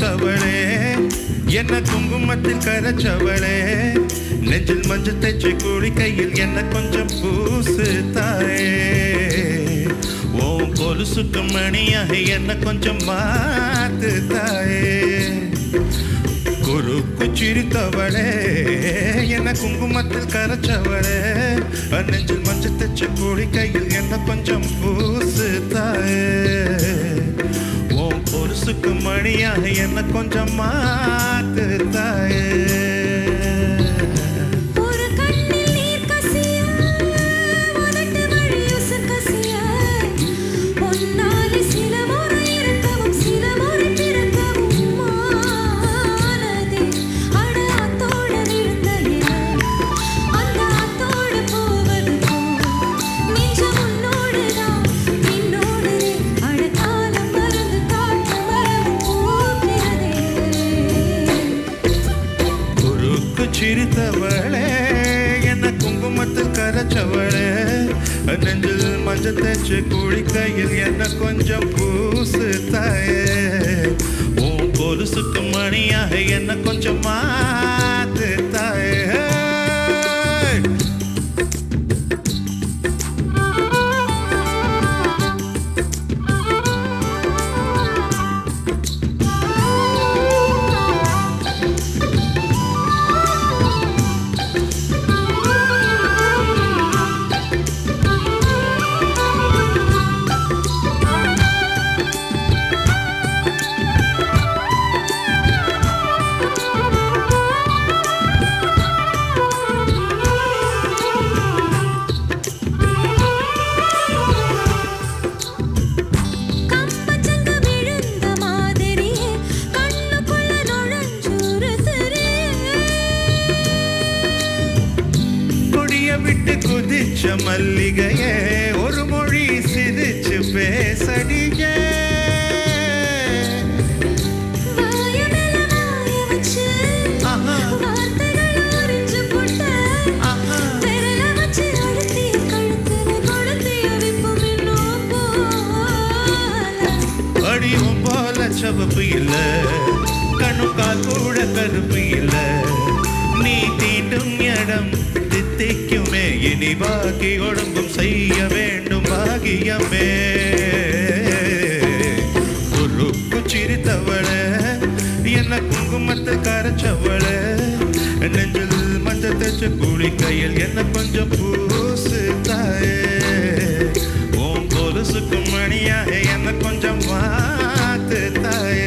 சிரித்தவளே என்ன குங்குமத்தில் கரைச்சவளே நெஞ்சில் மஞ்சள் தேய்ச்சி கூடி கையில் என்ன கொஞ்சம் பூசு தாயே ஓம் கொலுசுக்கு மணியாக என்ன கொஞ்சம் மாத்து தாயே குறுக்கு சிரித்தவளே என்ன குங்குமத்தில் கரைச்சவளே நெஞ்சில் மஞ்சள் தச்ச கூடி கையில் என்ன கொஞ்சம் பூசு தாயே உன் பொருசுக்கு மணியாக என்ன கொஞ்சம் மாத்து தாயே ஒரு கண்ணில் நீர் கசிய உதட்டு வழி உசுர் கசிய பொன்னாலி சில முறை இருக்கவும் சில முறை பிறக்கவும் மானதே அட அத்தோட விழுந்த இலை அந்த அத்தோடு போவது போல் நெஞ்சம் உன்னோடுதான் நின்னோடுதே அட காலம் மறந்து காற்று மரம் பூக்கிறதே குறுக்கு சிரித்தவளே என்ன குங்குமத்தில் கரைச்சவளே நெஞ்சில் மஞ்சள் தேய்ச்சி கூடி கையில் என்ன கொஞ்சம் பூசு தாயே உன் பொருசுக்கு மணியாக என்ன கொஞ்சம் மாத்து தாயே கம்பச்சங்க விழுந்த மாதிரியே கண்ணுக்குள்ள நுழைஞ்சுருதுரே கொடிய விட்டு குதிச்ச மல்லிகையே ஒரு மொழி சிரிச்சு பேசடியே வாய மேல வாய வச்சு ஆஹா. வார்த்தைகள் உறிஞ்சு போட்ட ஆஹா. விரல வச்சு அழுத்திய கழுத்துல கொளுத்திய விப்பும் இன்னும் போல அடியும் போல சவப்பு இல்ல கணுக்கால் கூட கருப்பு இல்ல நீ தீண்டும் இடம் தித்திக்குமே இனி பாக்கி ஒழுங்கும் செய்ய வேண்டும் பாகியமே குறுக்கு சிரித்தவளே என்ன குங்குமத்தை கரைச்சவளே நெஞ்சில் மஞ்சள் தேய்ச்ச கூலி கையில் என்ன கொஞ்சம் பூசு தாயே உன் கொலுசுக்கு மணியாக என்ன கொஞ்சம் மாத்து தாயே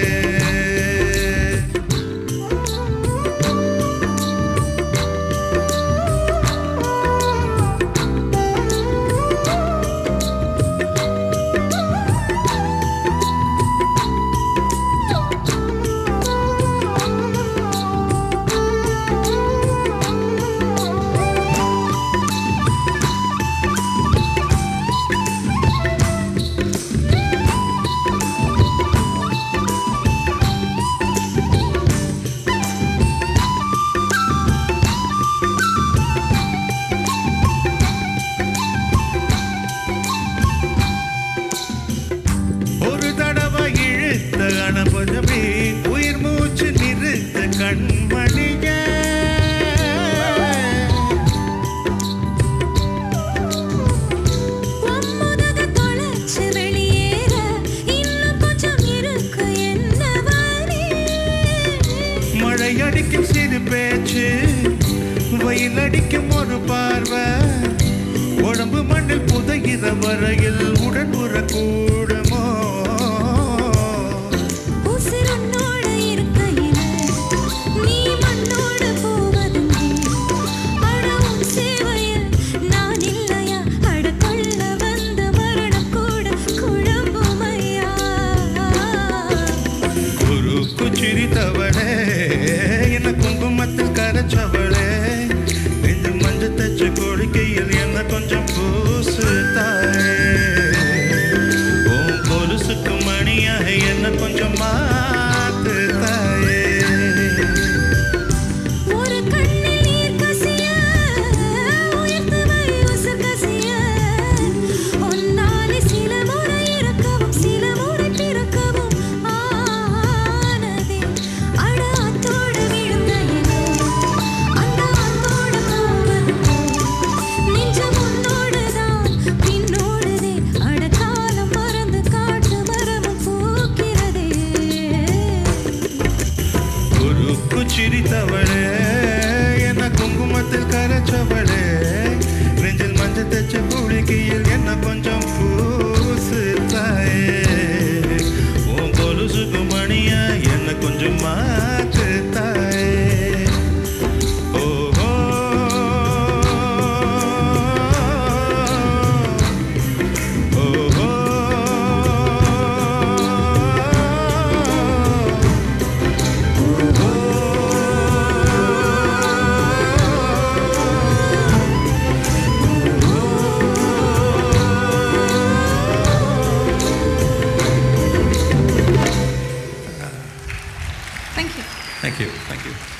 ஒரு தடவை இழுத்த அனுபவமே உயிர் மூச்சு நிறுத்த கண்மணிய உம்முதக தொலைச்சு வெளியேற இன்னும் கொஞ்சம் இருக்கு என்ன வழி மழை அடிக்கும் சிறு பேச்சு வெயில் அடிக்கும் ஒரு பார்வை உடம்பு மண்ணில் புதைகிற வரையில் உடன் உறக்கூடுமோ உசிரன்னோட இருக்கையில நீ மண்ணோட போவதுங்கே அட உன் சேவையில் நான் இல்லையா அட கொள்ள வந்த மரணம் கூட குழம்புமையா குறுக்கு சிரித்தவளே என்ன குங்குமத்தில் கரைச்சவளே நெஞ்சில் மஞ்சள் தச்ச கோழிக்கையில் என்ன கொஞ்சம் பூசு தாயே உன் கொலுசுக்கு மணியாக என்ன கொஞ்சம் மாத்து தாயே ஒரு கண்ணில் நீர் கசிய உயர்த்து வை உசுர் கசிய ஒன்னாலே சில முறை இறக்கவும் சில முறை பிறக்கவும் ஆனதே சிரித்தவளே என்ன குங்குமத்தில் கரைச்சவளே நெஞ்சில் மஞ்சள் தச்ச குளிக்கையில் என்ன கொஞ்சம் பூசு தாயே உன் கொலுசுக்கு மணியா என்ன கொஞ்சம் மாத்து தாயே ஓஹோ ஓஹோ Thank you. Thank you. Thank you.